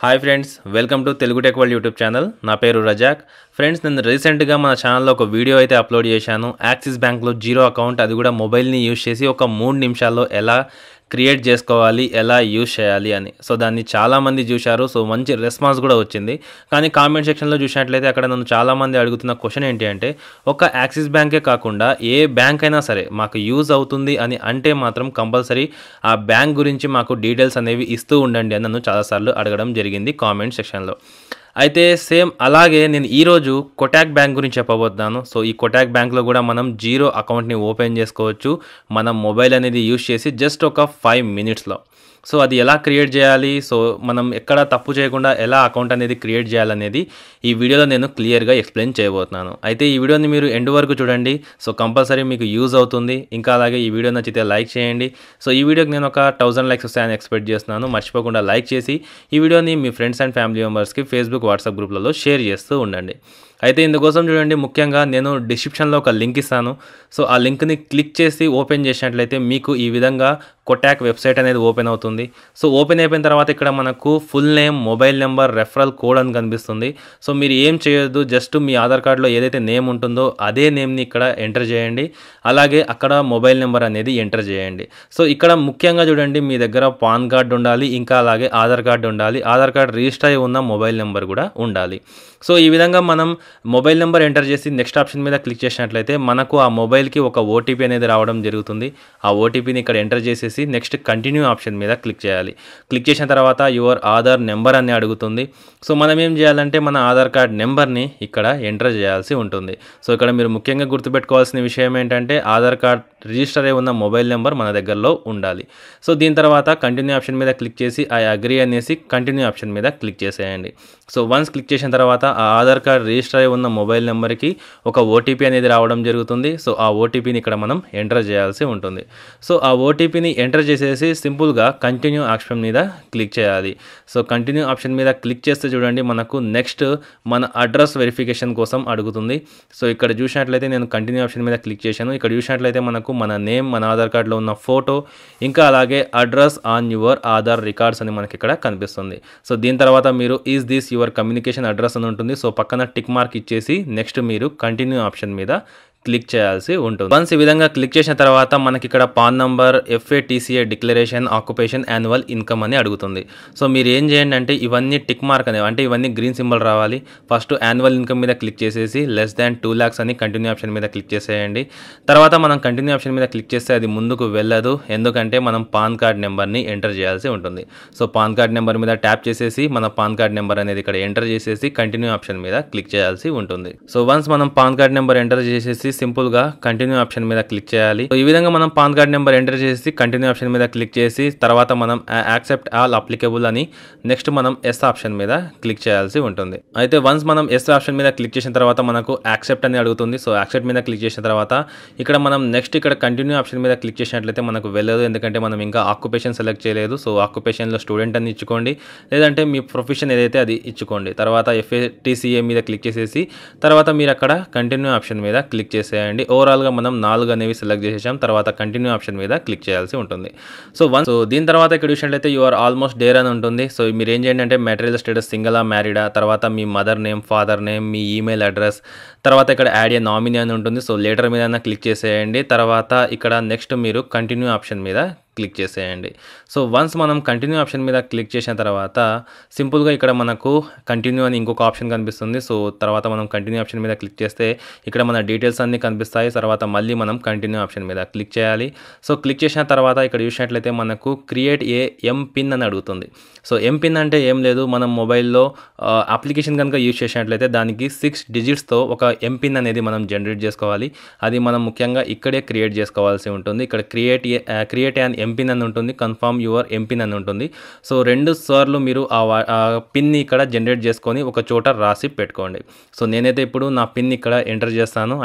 hi friends welcome to Telugu tech world YouTube channel నా పేరు Razak friends నేను రీసెంట్గా మన ఛానల్లో ఒక వీడియో అయితే అప్లోడ్ చేశాను యాక్సిస్ బ్యాంక్లో జీరో అకౌంట్ అది కూడా మొబైల్ని యూజ్ చేసి ఒక మూడు నిమిషాల్లో ఎలా క్రియేట్ చేసుకోవాలి ఎలా యూజ్ చేయాలి అని సో దాన్ని చాలామంది చూశారు సో మంచి రెస్పాన్స్ కూడా వచ్చింది కానీ కామెంట్ సెక్షన్లో చూసినట్లయితే అక్కడ నన్ను చాలామంది అడుగుతున్న క్వశ్చన్ ఏంటి అంటే ఒక యాక్సిస్ బ్యాంకే కాకుండా ఏ బ్యాంక్ అయినా సరే మాకు యూజ్ అవుతుంది అని అంటే మాత్రం కంపల్సరీ ఆ బ్యాంక్ గురించి మాకు డీటెయిల్స్ అనేవి ఇస్తూ ఉండండి అని నన్ను చాలాసార్లు అడగడం జరిగింది కామెంట్ సెక్షన్లో అయితే సేమ్ అలాగే నేను ఈరోజు కొటాక్ బ్యాంక్ గురించి చెప్పబోతున్నాను సో ఈ కొటాక్ బ్యాంక్లో కూడా మనం జీరో అకౌంట్ని ఓపెన్ చేసుకోవచ్చు మనం మొబైల్ అనేది యూజ్ చేసి జస్ట్ ఒక ఫైవ్ మినిట్స్లో సో అది ఎలా క్రియేట్ చేయాలి సో మనం ఎక్కడ తప్పు చేయకుండా ఎలా అకౌంట్ అనేది క్రియేట్ చేయాలనేది ఈ వీడియోలో నేను క్లియర్గా ఎక్స్ప్లెయిన్ చేయబోతున్నాను అయితే ఈ వీడియోని మీరు ఎండ్ వరకు చూడండి సో కంపల్సరీ మీకు యూజ్ అవుతుంది ఇంకా అలాగే ఈ వీడియో నచ్చితే లైక్ చేయండి సో ఈ వీడియోకి నేను ఒక థౌసండ్ లైక్స్ వస్తాయని ఎక్స్పెక్ట్ చేస్తున్నాను మర్చిపోకుండా లైక్ చేసి ఈ వీడియోని మీ ఫ్రెండ్స్ అండ్ ఫ్యామిలీ మెంబర్స్కి ఫేస్బుక్ వాట్సాప్ గ్రూప్లలో షేర్ చేస్తూ ఉండండి అయితే ఇందుకోసం చూడండి ముఖ్యంగా నేను డిస్క్రిప్షన్లో ఒక లింక్ ఇస్తాను సో ఆ లింక్ని క్లిక్ చేసి ఓపెన్ చేసినట్లయితే మీకు ఈ విధంగా కొటాక్ వెబ్సైట్ అనేది ఓపెన్ అవుతుంది సో ఓపెన్ అయిపోయిన తర్వాత ఇక్కడ మనకు full name mobile number referral code అని కనిపిస్తుంది సో మీరు ఏం చేయొద్దు జస్ట్ మీ ఆధార్ కార్డులో ఏదైతే నేమ్ ఉంటుందో అదే నేమ్ని ఇక్కడ ఎంటర్ చేయండి అలాగే అక్కడ మొబైల్ నెంబర్ అనేది ఎంటర్ చేయండి సో ఇక్కడ ముఖ్యంగా చూడండి మీ దగ్గర పాన్ కార్డు ఉండాలి ఇంకా అలాగే ఆధార్ కార్డు ఉండాలి ఆధార్ కార్డు రిజిస్టర్ అయి ఉన్న మొబైల్ నెంబర్ కూడా ఉండాలి సో ఈ విధంగా మనం మొబైల్ నెంబర్ ఎంటర్ చేసి నెక్స్ట్ ఆప్షన్ మీద క్లిక్ చేసినట్లయితే మనకు ఆ మొబైల్కి ఒక ఓటీపీ అనేది రావడం జరుగుతుంది ఆ ఓటీపీని ఇక్కడ ఎంటర్ చేసేసి నెక్స్ట్ కంటిన్యూ ఆప్షన్ మీద క్లిక్ చేయాలి క్లిక్ చేసిన తర్వాత యువర్ ఆధార్ నెంబర్ అని అడుగుతుంది సో మనం ఏం చేయాలంటే మన ఆధార్ కార్డ్ నెంబర్ని ఇక్కడ ఎంటర్ చేయాల్సి ఉంటుంది సో ఇక్కడ మీరు ముఖ్యంగా గుర్తుపెట్టుకోవాల్సిన విషయం ఏంటంటే ఆధార్ కార్డ్ రిజిస్టర్ అయి ఉన్న మొబైల్ నెంబర్ మన దగ్గరలో ఉండాలి సో దీని తర్వాత కంటిన్యూ ఆప్షన్ మీద క్లిక్ చేసి ఐ అగ్రీ అనేసి కంటిన్యూ ఆప్షన్ మీద క్లిక్ చేసేయండి సో వన్స్ క్లిక్ చేసిన తర్వాత ఆ ఆధార్ కార్డ్ రిజిస్టర్ అయి ఉన్న మొబైల్ నెంబర్కి ఒక ఓటీపీ అనేది రావడం జరుగుతుంది సో ఆ ఓటీపీని ఇక్కడ మనం ఎంటర్ చేయాల్సి ఉంటుంది సో ఆ ఓటీపీని ఎంటర్ చేసేసి సింపుల్గా కంటిన్యూ ఆప్షన్ మీద క్లిక్ చేయాలి సో కంటిన్యూ ఆప్షన్ మీద క్లిక్ చేస్తే చూడండి మనకు నెక్స్ట్ మన అడ్రస్ వెరిఫికేషన్ కోసం అడుగుతుంది సో ఇక్కడ చూసినట్లయితే నేను కంటిన్యూ ఆప్షన్ మీద క్లిక్ చేశాను ఇక్కడ చూసినట్లయితే మనకు మన నేమ్ మన ఆధార్ కార్డులో ఉన్న ఫోటో ఇంకా అలాగే address on your Aadhaar records అని మనకి ఇక్కడ కనిపిస్తుంది సో దీని తర్వాత మీరు is this your communication address అని ఉంటుంది సో పక్కన టిక్ మార్క్ ఇచ్చేసి నెక్స్ట్ మీరు కంటిన్యూ ఆప్షన్ మీద క్లిక్ చేయాల్సి ఉంటుంది వన్స్ ఈ విధంగా క్లిక్ చేసిన తర్వాత మనకి ఇక్కడ PAN number FATCA declaration occupation annual income అని అడుగుతుంది సో మీరు ఏం చేయండి అంటే ఇవన్నీ టిక్ మార్క్ అనేవి అంటే ఇవన్నీ గ్రీన్ సింబల్ రావాలి ఫస్ట్ యాన్యువల్ ఇన్కమ్ మీద క్లిక్ చేసేసి లెస్ దాన్ టూ ల్యాక్స్ అని కంటిన్యూ ఆప్షన్ మీద క్లిక్ చేసేయండి తర్వాత మనం కంటిన్యూ ఆప్షన్ మీద క్లిక్ చేస్తే అది ముందుకు వెళ్ళదు ఎందుకంటే మనం పాన్ కార్డ్ నెంబర్ని ఎంటర్ చేయాల్సి ఉంటుంది సో పాన్ కార్డ్ నెంబర్ మీద ట్యాప్ చేసేసి మన పాన్ కార్డ్ నెంబర్ అనేది ఇక్కడ ఎంటర్ చేసేసి కంటిన్యూ ఆప్షన్ మీద క్లిక్ చేయాల్సి ఉంటుంది సో వన్స్ మనం పాన్ కార్డ్ నెంబర్ ఎంటర్ చేసేసి సింపుల్ గా కంటిన్యూ ఆప్షన్ మీద క్లిక్ చేయాలి సో ఈ విధంగా మనం పాన్ కార్డ్ నెంబర్ ఎంటర్ చేసి కంటిన్యూ ఆప్షన్ మీద క్లిక్ చేసి తర్వాత మనం యాక్సెప్ట్ ఆల్ అప్లికబుల్ అని నెక్స్ట్ మనం ఎస్ ఆప్షన్ మీద క్లిక్ చేయాల్సి ఉంటుంది అయితే వన్స్ మనం ఎస్ ఆప్షన్ మీద క్లిక్ చేసిన తర్వాత మనకు యాక్సెప్ట్ అని అడుగుతుంది సో యాక్సెప్ట్ మీద క్లిక్ చేసిన తర్వాత ఇక్కడ మనం నెక్స్ట్ ఇక్కడ కంటిన్యూ ఆప్షన్ మీద క్లిక్ చేసినట్లయితే మనకు వెళ్ళదు ఎందుకంటే మనం ఇంకా ఆక్యుపేషన్ సెలెక్ట్ చేయలేదు సో ఆక్యుపేషన్లో స్టూడెంట్ అని ఇచ్చుకోండి లేదంటే మీ ప్రొఫెషన్ ఏదైతే అది ఇచ్చుకోండి తర్వాత ఎఫ్ఏటీసీఏ మీద క్లిక్ చేసేసి తర్వాత మీరు అక్కడ కంటిన్యూ ఆప్షన్ మీద క్లిక్ చేసేయండి ఓవరాల్గా మనం నాలుగు అనేవి సెలెక్ట్ చేసేసాం తర్వాత కంటిన్యూ ఆప్షన్ మీద క్లిక్ చేయాల్సి ఉంటుంది సో వన్ సో దీని తర్వాత ఇక్కడ చూసినట్లయితే యు ఆర్ ఆల్మోస్ట్ డేర్ అని ఉంటుంది సో మీరు ఏం చేయండి అంటే మెటీరియల్ స్టేటస్ సింగలా మ్యారీడా తర్వాత మీ మదర్ నేమ్ ఫాదర్ నేమ్ మీ ఈమెయిల్ అడ్రస్ తర్వాత ఇక్కడ యాడ్ ఏ నామినీ అని ఉంటుంది సో లేటర్ మీద క్లిక్ చేసేయండి తర్వాత ఇక్కడ నెక్స్ట్ మీరు కంటిన్యూ ఆప్షన్ మీద క్లిక్ చేసేయండి సో వన్స్ మనం కంటిన్యూ ఆప్షన్ మీద క్లిక్ చేసిన తర్వాత సింపుల్గా ఇక్కడ మనకు కంటిన్యూ అని ఇంకొక ఆప్షన్ కనిపిస్తుంది సో తర్వాత మనం కంటిన్యూ ఆప్షన్ మీద క్లిక్ చేస్తే ఇక్కడ మన డీటెయిల్స్ అన్నీ కనిపిస్తాయి తర్వాత మళ్ళీ మనం కంటిన్యూ ఆప్షన్ మీద క్లిక్ చేయాలి సో క్లిక్ చేసిన తర్వాత ఇక్కడ చూసినట్లయితే మనకు క్రియేట్ ఏ ఎం పిన్ అని అడుగుతుంది సో ఎం పిన్ అంటే ఏం లేదు మనం మొబైల్లో అప్లికేషన్ కనుక యూజ్ చేసినట్లయితే దానికి సిక్స్ డిజిట్స్తో ఒక ఎం పిన్ అనేది మనం జనరేట్ చేసుకోవాలి అది మనం ముఖ్యంగా ఇక్కడే క్రియేట్ చేసుకోవాల్సి ఉంటుంది ఇక్కడ క్రియేట్ క్రియేట్ యాన్ ఎంపిన్ అని ఉంటుంది కన్ఫర్మ్ యువర్ ఎంపిన్ అని ఉంటుంది సో రెండు సార్లు మీరు ఆ పిన్ని ఇక్కడ జనరేట్ చేసుకొని ఒక చోట రాసి పెట్టుకోండి సో నేనైతే ఇప్పుడు నా పిన్ ఇక్కడ ఎంటర్ చేస్తాను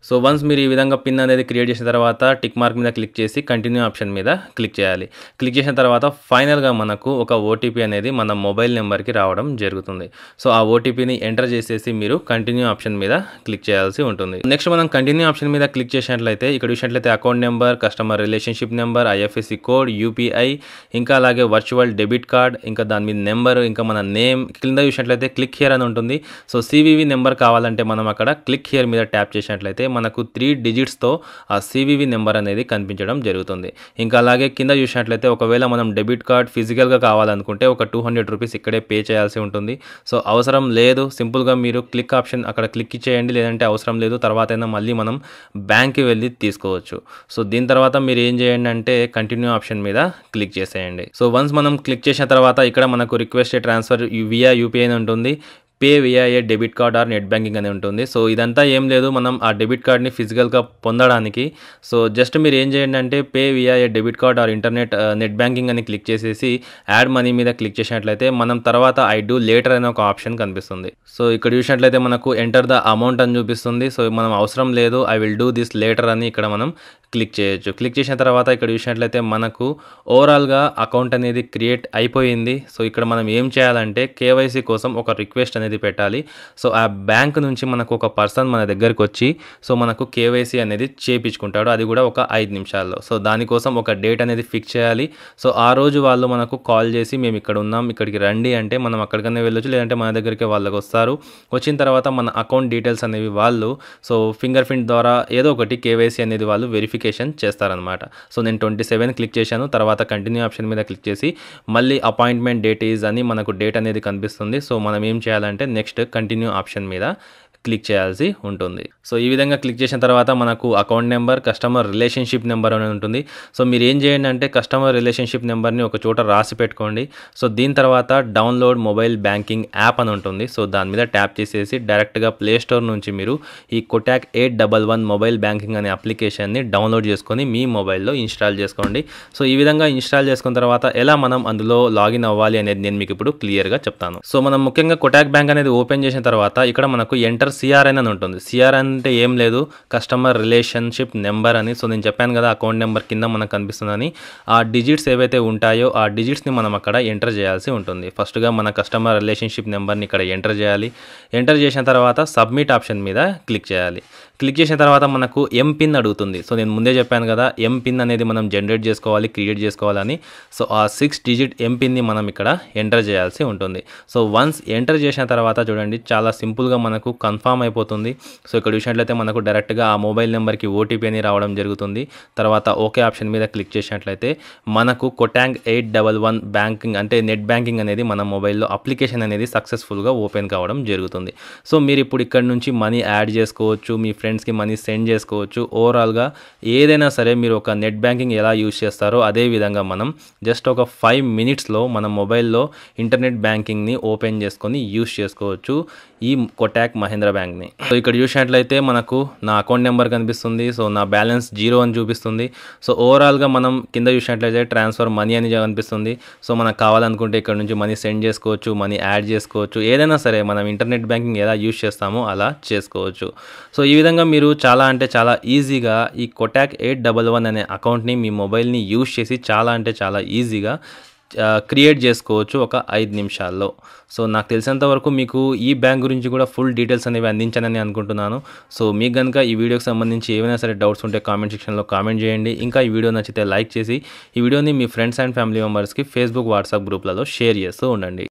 సో వన్స్ మీరు ఈ విధంగా పిన్ అనేది క్రియేట్ చేసిన తర్వాత టిక్ మార్క్ మీద క్లిక్ చేసి కంటిన్యూ ఆప్షన్ మీద క్లిక్ చేయాలి క్లిక్ చేసిన తర్వాత ఫైనల్గా మనకు ఒక ఓటీపీ అనేది మన మొబైల్ నెంబర్కి రావడం జరుగుతుంది సో ఆ ఓటీపీని ఎంటర్ చేసేసి మీరు కంటిన్యూ ఆప్షన్ మీద క్లిక్ చేయాల్సి ఉంటుంది నెక్స్ట్ మనం కంటిన్యూ ఆప్షన్ మీద క్లిక్ చేసినట్లయితే ఇక్కడ చూసినట్లయితే account number customer relationship number IFSC code UPI ఇంకా అలాగే వర్చువల్ డెబిట్ కార్డ్ ఇంకా దాని మీద నెంబర్ ఇంకా మన నేమ్ కింద చూసినట్లయితే క్లిక్ హియర్ అని ఉంటుంది సో సివివి నెంబర్ కావాలంటే మనం అక్కడ క్లిక్ హియర్ మీద ట్యాప్ చేసినట్లయితే మనకు త్రీ డిజిట్స్తో ఆ సివివి నెంబర్ అనేది కనిపించడం జరుగుతుంది ఇంకా అలాగే కింద చూసినట్లయితే ఒకవేళ మనం డెబిట్ కార్డ్ ఫిజికల్గా కావాలనుకుంటే ఒక టూ హండ్రెడ్ రూపీస్ ఇక్కడే పే చేయాల్సి ఉంటుంది సో అవసరం లేదు సింపుల్గా మీరు క్లిక్ ఆప్షన్ అక్కడ క్లిక్ చేయండి లేదంటే అవసరం లేదు తర్వాత అయినా మళ్ళీ మనం బ్యాంక్కి వెళ్ళి తీసుకోవచ్చు సో దీని తర్వాత మీరు ఏం చేయండి అంటే కంటిన్యూ ఆప్షన్ మీద క్లిక్ చేసేయండి సో వన్స్ మనం క్లిక్ చేసిన తర్వాత ఇక్కడ మనకు రిక్వెస్ట్ ట్రాన్స్ఫర్ వియా యూపీఐ అని ఉంటుంది pay via a debit card or net banking అని ఉంటుంది సో ఇదంతా ఏం లేదు మనం ఆ డెబిట్ కార్డ్ని ఫిజికల్గా పొందడానికి సో జస్ట్ మీరు ఏం చేయండి అంటే pay via a debit card or internet net banking అని క్లిక్ చేసేసి యాడ్ మనీ మీద క్లిక్ చేసినట్లయితే మనం తర్వాత ఐ డూ లేటర్ అనే ఒక ఆప్షన్ కనిపిస్తుంది సో ఇక్కడ చూసినట్లయితే మనకు ఎంటర్ ద అమౌంట్ అని చూపిస్తుంది సో మనం అవసరం లేదు I will do this later అని ఇక్కడ మనం క్లిక్ చేయొచ్చు క్లిక్ చేసిన తర్వాత ఇక్కడ చూసినట్లయితే మనకు ఓవరాల్గా అకౌంట్ అనేది క్రియేట్ అయిపోయింది సో ఇక్కడ మనం ఏం చేయాలంటే కేవైసీ కోసం ఒక రిక్వెస్ట్ అనేది పెట్టాలి సో ఆ బ్యాంక్ నుంచి మనకు ఒక పర్సన్ మన దగ్గరికి వచ్చి సో మనకు కేవైసీ అనేది చేపించుకుంటాడు అది కూడా ఒక ఐదు నిమిషాల్లో సో దానికోసం ఒక డేట్ అనేది ఫిక్స్ చేయాలి సో ఆ రోజు వాళ్ళు మనకు కాల్ చేసి మేము ఇక్కడ ఉన్నాం ఇక్కడికి రండి అంటే మనం అక్కడికనే వెళ్ళొచ్చు లేదంటే మన దగ్గరికి వాళ్ళకి వస్తారు వచ్చిన తర్వాత మన అకౌంట్ డీటెయిల్స్ అనేవి వాళ్ళు సో ఫింగర్ ప్రింట్ ద్వారా ఏదో ఒకటి కేవైసీ అనేది వాళ్ళు వెరిఫికేషన్ చేస్తారనమాట సో నేను ట్వంటీ సెవెన్ క్లిక్ చేశాను తర్వాత కంటిన్యూ ఆప్షన్ మీద క్లిక్ చేసి మళ్ళీ అపాయింట్మెంట్ డేట్ ఈజ్ అని మనకు డేట్ అనేది కనిపిస్తుంది సో మనం ఏం చేయాలంటే నెక్స్ట్ కంటిన్యూ ఆప్షన్ మీద క్లిక్ చేయాల్సి ఉంటుంది సో ఈ విధంగా క్లిక్ చేసిన తర్వాత మనకు account number customer relationship number అని ఉంటుంది సో మీరు ఏం చేయండి అంటే కస్టమర్ రిలేషన్షిప్ నెంబర్ని ఒక చోట రాసి పెట్టుకోండి సో దీని తర్వాత డౌన్లోడ్ మొబైల్ బ్యాంకింగ్ యాప్ అని ఉంటుంది సో దాని మీద ట్యాప్ చేసేసి డైరెక్ట్గా ప్లే స్టోర్ నుంచి మీరు ఈ Kotak eight double one mobile banking అనే అప్లికేషన్ని డౌన్లోడ్ చేసుకొని మీ మొబైల్లో ఇన్స్టాల్ చేసుకోండి సో ఈ విధంగా ఇన్స్టాల్ చేసుకున్న తర్వాత ఎలా మనం అందులో లాగిన్ అవ్వాలి అనేది నేను మీకు ఇప్పుడు క్లియర్గా చెప్తాను సో మనం ముఖ్యంగా కొటాక్ బ్యాంక్ అనేది ఓపెన్ చేసిన తర్వాత ఇక్కడ మనకు ఎంటర్ సిఆర్ఎన్ అని ఉంటుంది సిఆర్ఎన్ అంటే ఏం లేదు కస్టమర్ రిలేషన్షిప్ నెంబర్ అని సో నేను చెప్పాను కదా అకౌంట్ నెంబర్ కింద మనకు కనిపిస్తుందని ఆ డిజిట్స్ ఏవైతే ఉంటాయో ఆ డిజిట్స్ని మనం అక్కడ ఎంటర్ చేయాల్సి ఉంటుంది ఫస్ట్గా మన కస్టమర్ రిలేషన్షిప్ నెంబర్ని ఇక్కడ ఎంటర్ చేయాలి ఎంటర్ చేసిన తర్వాత సబ్మిట్ ఆప్షన్ మీద క్లిక్ చేయాలి క్లిక్ చేసిన తర్వాత మనకు ఎం పిన్ అడుగుతుంది సో నేను ముందే చెప్పాను కదా ఎం పిన్ అనేది మనం జనరేట్ చేసుకోవాలి క్రియేట్ చేసుకోవాలని సో ఆ సిక్స్ డిజిట్ ఎం పిన్ని మనం ఇక్కడ ఎంటర్ చేయాల్సి ఉంటుంది సో వన్స్ ఎంటర్ చేసిన తర్వాత చూడండి చాలా సింపుల్గా మనకు కన్ఫామ్ అయిపోతుంది సో ఇక్కడ చూసినట్లయితే మనకు డైరెక్ట్గా ఆ మొబైల్ నెంబర్కి ఓటీపీ అని రావడం జరుగుతుంది తర్వాత ఓకే ఆప్షన్ మీద క్లిక్ చేసినట్లయితే మనకు Kotak eight double one banking అంటే నెట్ బ్యాంకింగ్ అనేది మన మొబైల్లో అప్లికేషన్ అనేది సక్సెస్ఫుల్గా ఓపెన్ కావడం జరుగుతుంది సో మీరు ఇప్పుడు ఇక్కడ నుంచి మనీ యాడ్ చేసుకోవచ్చు మీ ఫ్రెండ్స్కి మనీ సెండ్ చేసుకోవచ్చు ఓవరాల్గా ఏదైనా సరే మీరు ఒక నెట్ బ్యాంకింగ్ ఎలా యూజ్ చేస్తారో అదే విధంగా మనం జస్ట్ ఒక ఫైవ్ మినిట్స్లో మన మొబైల్లో ఇంటర్నెట్ బ్యాంకింగ్ని ఓపెన్ చేసుకొని యూజ్ చేసుకోవచ్చు ఈ కొటాక్ మహేంద్ర బ్యాంక్ని సో ఇక్కడ చూసినట్లయితే మనకు నా అకౌంట్ నెంబర్ కనిపిస్తుంది సో నా బ్యాలెన్స్ జీరో అని చూపిస్తుంది సో ఓవరాల్గా మనం కింద చూసినట్లయితే ట్రాన్స్ఫర్ మనీ అని కనిపిస్తుంది సో మనకు కావాలనుకుంటే ఇక్కడ నుంచి మనీ సెండ్ చేసుకోవచ్చు మనీ యాడ్ చేసుకోవచ్చు ఏదైనా సరే మనం ఇంటర్నెట్ బ్యాంకింగ్ ఎలా యూజ్ చేస్తామో అలా చేసుకోవచ్చు సో ఈ విధంగా మీరు చాలా అంటే చాలా ఈజీగా ఈ కొటాక్ ఎయిట్ డబల్ వన్ అనే అకౌంట్ని మీ మొబైల్ని యూజ్ చేసి చాలా అంటే చాలా ఈజీగా క్రియేట్ చేసుకోవచ్చు ఒక ఐదు నిమిషాల్లో సో నాకు తెలిసినంత వరకు మీకు ఈ బ్యాంక్ గురించి కూడా ఫుల్ డీటెయిల్స్ అనేవి అందించానని అనుకుంటున్నాను సో మీకు కనుక ఈ వీడియోకి సంబంధించి ఏమైనా సరే డౌట్స్ ఉంటే కామెంట్ సెక్షన్లో కామెంట్ చేయండి ఇంకా ఈ వీడియో నచ్చితే లైక్ చేసి ఈ వీడియోని మీ ఫ్రెండ్స్ అండ్ ఫ్యామిలీ మెంబర్స్కి ఫేస్బుక్ వాట్సాప్ గ్రూప్లలో షేర్ చేస్తూ ఉండండి